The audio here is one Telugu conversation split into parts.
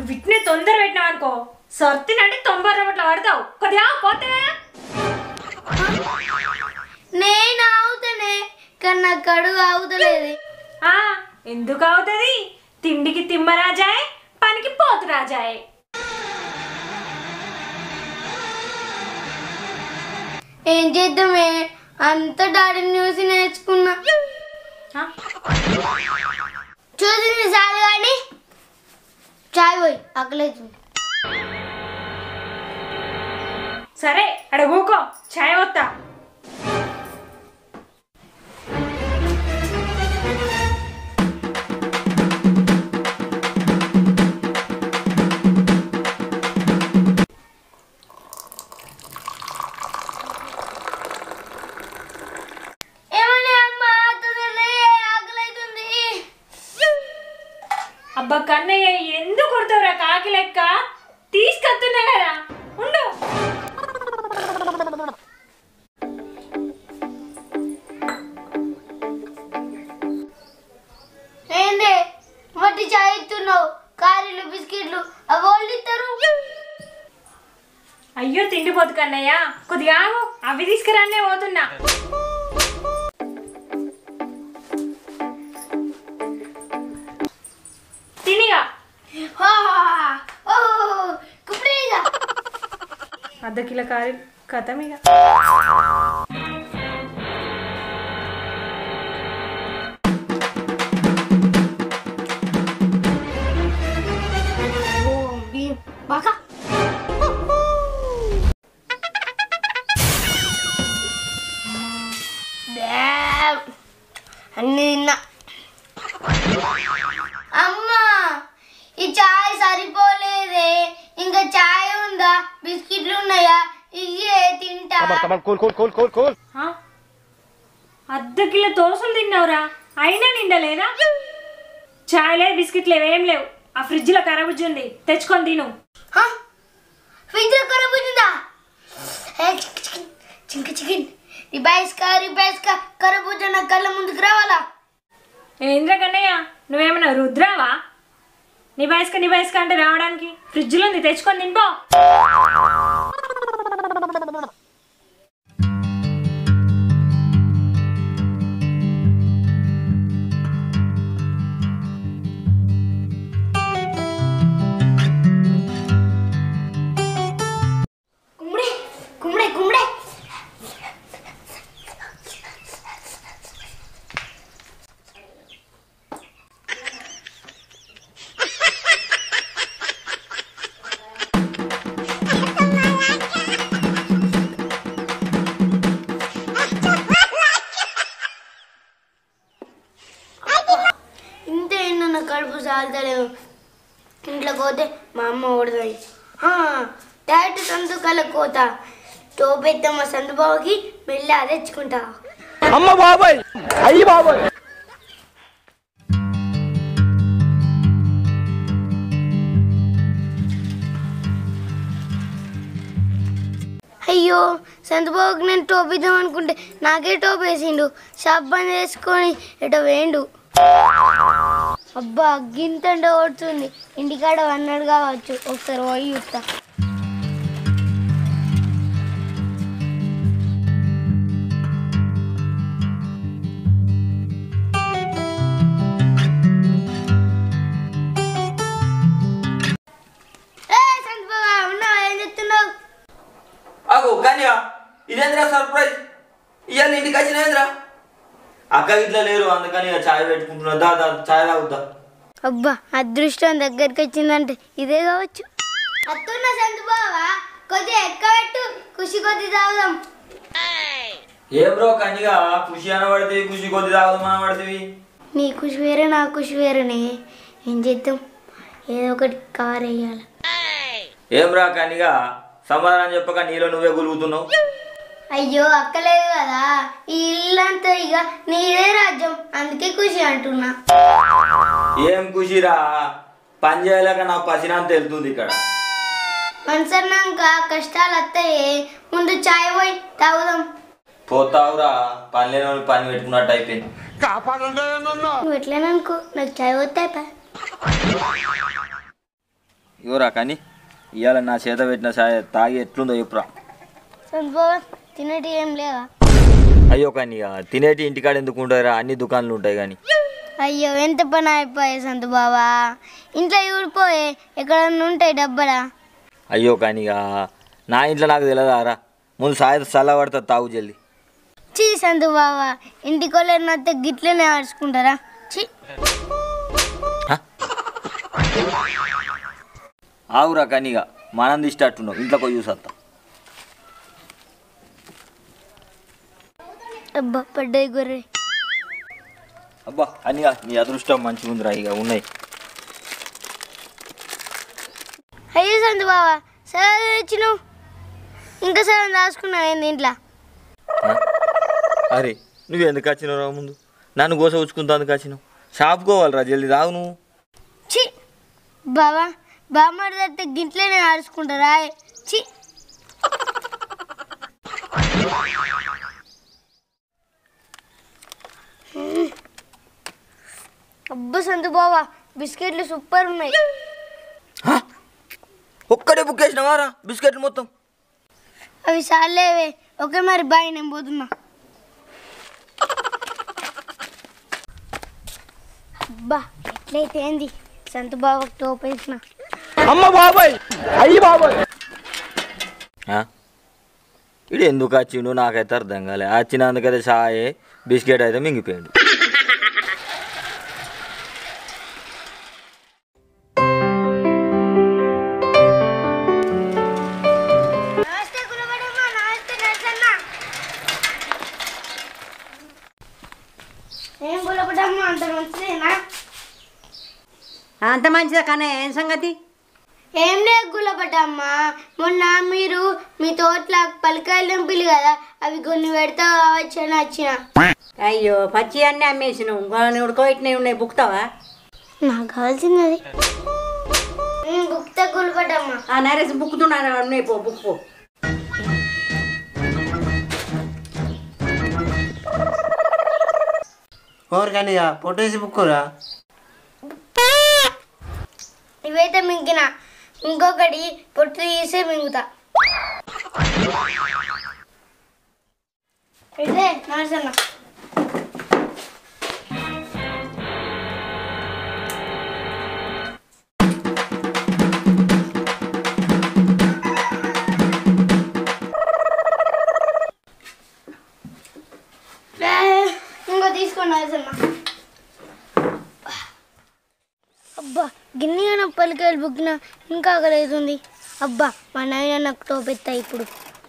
వీటిని తొందర పెట్టినావు అనుకో సర్తినంటే తొంభై రూపాయలు పడతావు కొద్దిగా పోతే నేను ఆగుతానే కానీ నా కడుగు ఆగుతలేదు ఆ ఎందుకు అవుతుంది తిండికి తిమ్మరాజాయ్ పనికి పోతు రాజాయ్ ఏం చేద్దామే అంత డాడీ న్యూస్ నేర్చుకున్నా ఆ? చూసింది చాలు కానీ చాయ్ పోయి అక్కలేదు సరే అడ కూకో ఛాయ్ వస్తా ఏమన్నా అమ్మా తొందరలే ఆకలైతుంది అబ్బా కన్నయ్య ఎందుకు కొడతావురా కాకి లెక్క తీసుకొస్తున్నా కదా ఉండు ఏంది మట్టి చాయ్ ఇస్తున్నావు కారీలు బిస్కెట్లు అవి వాళ్ళు ఇస్తారు అయ్యో తిండిపోతు కన్నయ్య కొద్దిగా ఆగు అవి తీసుకురానే పోతున్నా తినిగా ఓ కుప్పుడేగా అర్ధ కిలో కారి కథం ఇక బాగా అన్ని తిన్నా అమ్మా ఈ చాయ్ సరిపోలేదే ఇంకా చాయ్ ఉందా బిస్కెట్లు ఉన్నాయా ఇయ్యే తింటా ఆ? అర్ధ కిలో దోశలు తిన్నావురా అయినా నిండలేదా చాయ్ లేదు బిస్కెట్ లేవు ఏం లేవు ఆ ఫ్రిడ్జ్లో కరబుజ్జి ఉంది తెచ్చుకొని తిను హ? ఫ్రిడ్జ్ లో ఖరాబ్ అవుతుందా ఏ, చిక్ చికెన్ చింక చికెన్ రిబాయిస్కా రిబాయిస్కా కరబూజ నా కళ్ళ ముందుకు రావాలా ఏంద్ర కన్నయ్య నువ్వేమన్నా రుద్రావా నిబాయిస్క నిబాయిస్క అంటే రావడానికి ఫ్రిడ్జ్లో ఉంది తెచ్చుకొని తినిపో కుమ్మిడే కుమ్మిడే కుమ్మిడే ఇంత ఏందో నా కడుపు సాల్తలేవు ఇంట్లో పోతే మా అమ్మ ఓడుతుంది డైరెక్ట్ సందుకాల కోత తోపెత్తమ్మ సందుబాబుకి మెల్లి తెచ్చుకుంటా అమ్మ బాబాయ్ అయ్యి బాబాయ్ అయ్యో సంతబాబుకి నేను టోపిద్దాం అనుకుంటే నాకే టోప్ వేసిండు షాప్ బంద్ చేసుకొని ఎటో వేయండు అబ్బా గింత ఓడుతుంది ఇంటికాడ అన్నాడు కావచ్చు ఒకసారి పోయి చూస్తా ఏ సంతబాబా ఉన్నావా ఏం చెప్తున్నావు ఆగు కన్యా ఇదేంద్రా సర్ప్రైజ్ ఇవాళ ఇంటికి వచ్చినేంద్రా అక్క ఇట్లా లేరు అందుకని ఇక చాయ్ పెట్టుకుంటున్నా దా దా చాయ్ తాగుతా అబ్బా అదృష్టం దగ్గరికి వచ్చిందంటే ఇదే కావచ్చు అత్తున్న సంతు బావా కొద్దిగా ఎక్కబెట్టు ఖుషి కొద్ది తాగుదాం ఏం బ్రో కన్యగా ఖుషి అనబడితే ఖుషి కొద్ది తాగుదాం అనబడితే నీ ఖుషి వేరే నా ఖుషి వేరేనే ఏం చేద్దాం ఏదో ఒకటి కవర్ వేయాలి ఏం రా కన్యగా సమాధానం చెప్పక నీలో నువ్వే గులుగుతున్నావు అయ్యో అక్కలేదు కదా ఈ ఇల్లంతా ఇక నీదే రాజ్యం అందుకే ఖుషి అంటున్నా ఏం ఖుషిరా పని చేయలేక నా పసినంత వెళ్తుంది ఇక్కడ మనసన్నాక కష్టాలు వస్తాయి ముందు చాయ్ పోయి తాగుదాం పోతావురా పని లేని వాడిని పని పెట్టుకున్నట్టు అయిపోయింది నువ్వు ఎట్లననుకో నాకు చాయ్ వస్తాయి పా ఇవరా కానీ ఇవాళ నా చేత పెట్టిన సాయ తాగి ఎట్లుందో చెప్పురా సంతబాబా తినేటి ఏం లేవా అయ్యో కానీ ఇక తినేటి ఇంటికాడ ఎందుకు ఉంటారా అన్ని దుకాణాలు ఉంటాయి కానీ అయ్యో ఎంత పని అయిపోయే సంతు బావా ఇంట్లో ఊడిపోయే ఎక్కడన్నా ఉంటాయి డబ్బరా అయ్యో కానీ ఇక నా ఇంట్లో నాకు తెలియదారా ముందు సాయ చల్లబడుతుంది తాగు జల్ది చీ సంతు బావా ఇంటికి వాళ్ళైతే గిట్లనే ఆడుచుకుంటారా చీ ఆవురా కానీ ఇక మనం తీసేటట్టున్నావు ఇంట్లోకి పోయి చూసత్తా అబ్బా పడ్డాయి గొర్రె అబ్బా అని నీ అదృష్టం మంచిగా ఉందిరా ఇక ఉన్నాయి అయ్యో సంతు బావా సరే తెచ్చినావు ఇంకా సరే దాచుకున్నావు ఏంది ఇంట్లో ఆ? అరే నువ్వు ఎందుకు వచ్చినావు రా ముందు నన్ను గోస ఉంచుకుంటా అందుకు వచ్చినావు షాప్కోవాలిరా జల్దీ రావు నువ్వు చి బావా బామ్మడితే గింట్లోనే ఆడుచుకుంటారా చి అబ్బా సంతు బావా బిస్కెట్లు సూపర్ ఉన్నాయి హా? ఒక్కడే బుక్ చేసినావా రా బిస్కెట్లు మొత్తం అవి చాలేవే ఓకే మరి బాయ్ నేను పోతున్నా అబ్బా ఎట్లయితే ఏంది సంతు బావకు టోప్ వేసిన అమ్మ బాబాయ్ అయ్యి బాబాయ్ ఆ? ఇడు ఎందుకు వచ్చిండు నాకైతే అర్థం కాలే వచ్చినందుకైతే చాయ్ బిస్కెట్ అయితే మింగిపోయాడు నమస్తే కులబడమ్మ నమస్తే నరసన్న ఏం కులబడమ్మ అంత మంచిదేనా అంత మంచిదా కానీ ఏం సంగతి ఏం లేదు గులపటమ్మ మొన్న మీరు మీ తోటలో పలకాయలు తెంపిలు కదా అవి కొన్ని పెడతా కావచ్చు అని వచ్చిన అయ్యో పచ్చి అన్నీ అమ్మేసినావు కొన్ని ఉడకబెట్టినవి ఉన్నాయి బుక్తావా నాకు కావాల్సింది అది గుప్త గులపటమ్మ ఆ నరేసి బుక్కుతున్నాను ఉన్నాయి పో బుక్ పో కోరికని పొట్టేసి బుక్కురా ఇవైతే మింగిన ఇంకొకటి పొట్టు తీసే మింగుతా ఇదే నరసన్న ఏ, ఇంకో తీసుకోండి నరసన్న అబ్బా గిన్నె పలికాయలు బుక్కిన ఇంకా ఆకలితుంది అబ్బా మా నాయన నాకు తోపెత్తా ఇప్పుడు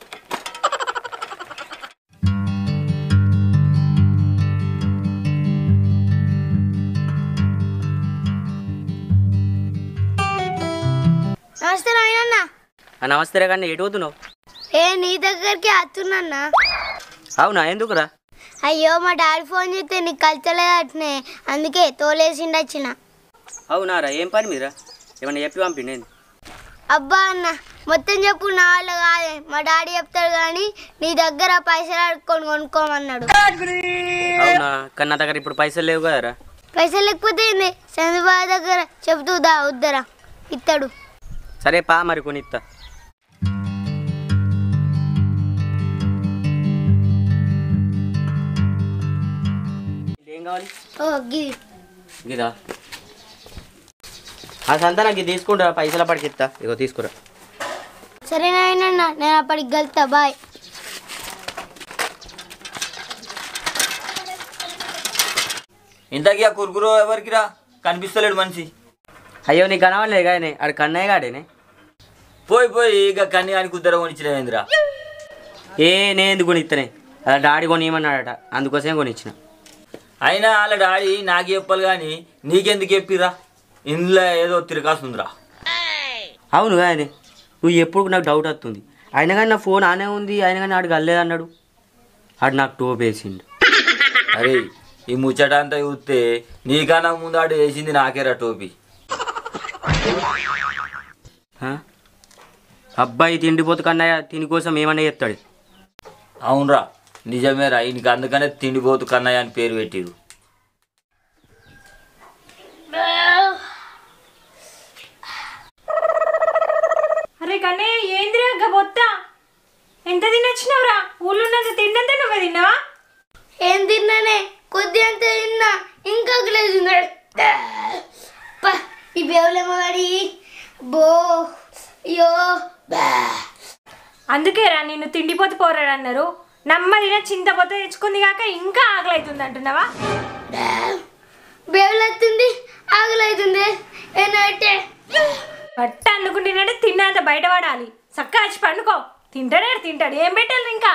నమస్తే నాయనన్న నమస్తే కానీ ఎటు పోతున్నావు ఏ నీ దగ్గరికి వస్తున్నా అవునా ఎందుకురా అయ్యో మా డాడీ ఫోన్ చేస్తే నీకు కలచలేదు అట్నే అందుకే తోలేసిండి వచ్చిన అవునారా ఏం పని మీరా ఏమన్నా చెప్పి పంపిండి అబ్బా అన్న మొత్తం చెప్పు నా వాళ్ళు కాదే మా డాడీ చెప్తాడు కానీ నీ దగ్గర పైసలు అడుక్కొని కొనుక్కోమన్నాడు అవునా కానీ నా దగ్గర ఇప్పుడు పైసలు లేవు కదరా పైసలు లేకపోతే ఏంది చంద్రబాబు దగ్గర చెబుతూ దా వద్దరా ఇస్తాడు సరే పా మరి కొని ఇస్తా ఏం కావాలి ఓ గిది గిదా ఆ సంతా నాకు ఇది తీసుకుంటా పైసల పడికి ఇస్తా ఇగో తీసుకురా సరే నాయనన్న నేను అప్పటికి గలుతా బాయ్ ఇంతకీ ఆ కురుకురు ఎవరికి రా కనిపిస్తలేడు మనిషి అయ్యో నీకు కనవలేదు కానీ ఆడు కన్నయ్య గాడేనే పోయి పోయి ఇక కన్ని అని కుద్దర కొనిచ్చినవేంద్రా ఏ నేను ఎందుకు కొనిస్తానే అలా డాడీ కొనియమన్నాడట అందుకోసం కొనిచ్చిన అయినా వాళ్ళ డాడీ నాకు చెప్పాలి కానీ నీకెందుకు చెప్పిరా ఇందులో ఏదో తిరగాస్తుందిరా అవును కానీ నువ్వు ఎప్పుడు నాకు డౌట్ వస్తుంది అయినా కానీ నా ఫోన్ ఆనే ఉంది అయినా కానీ ఆడు కలలేదు అన్నాడు ఆడు నాకు టోప్ వేసిండు అరే ఈ ముచ్చట అంతా చూస్తే నీకన్నా ముందు ఆడు వేసింది నాకేరా టోపీ ఆ? అబ్బాయి తిండిపోతు కన్నయ్య తిని కోసం ఏమన్నా చెప్తాడు అవునరా నిజమేరా ఈయనకి అందుకనే తిండిపోతు కన్నయ్య అని పేరు పెట్టిరు కానీ ఏందిరా గ బొత్త ఎంత తినొచ్చినావురా ఊళ్ళో ఉన్నంత తిన్నంత నువ్వే తిన్నావా ఏం తిన్నానే కొద్ది అంత తిన్నా ఇంకా లేదు ఈ బేవులేమో వాడి బో అయ్యో బా అందుకేరా నిన్ను తిండిపోతే పోరాడు అన్నారు నమ్మదిన చింతపోతే తెచ్చుకుంది కాక ఇంకా ఆకలి అవుతుంది అంటున్నావా బేవులు వస్తుంది ఆకలి అవుతుంది ఏనంటే బట్ట అందుకుంటున్నాడే తిన్నంత బయటపడాలి చక్క వచ్చి పండుకో తింటాడే తింటాడు ఏం పెట్టాలి ఇంకా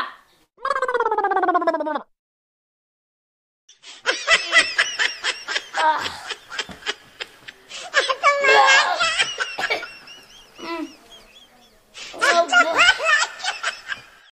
ఆ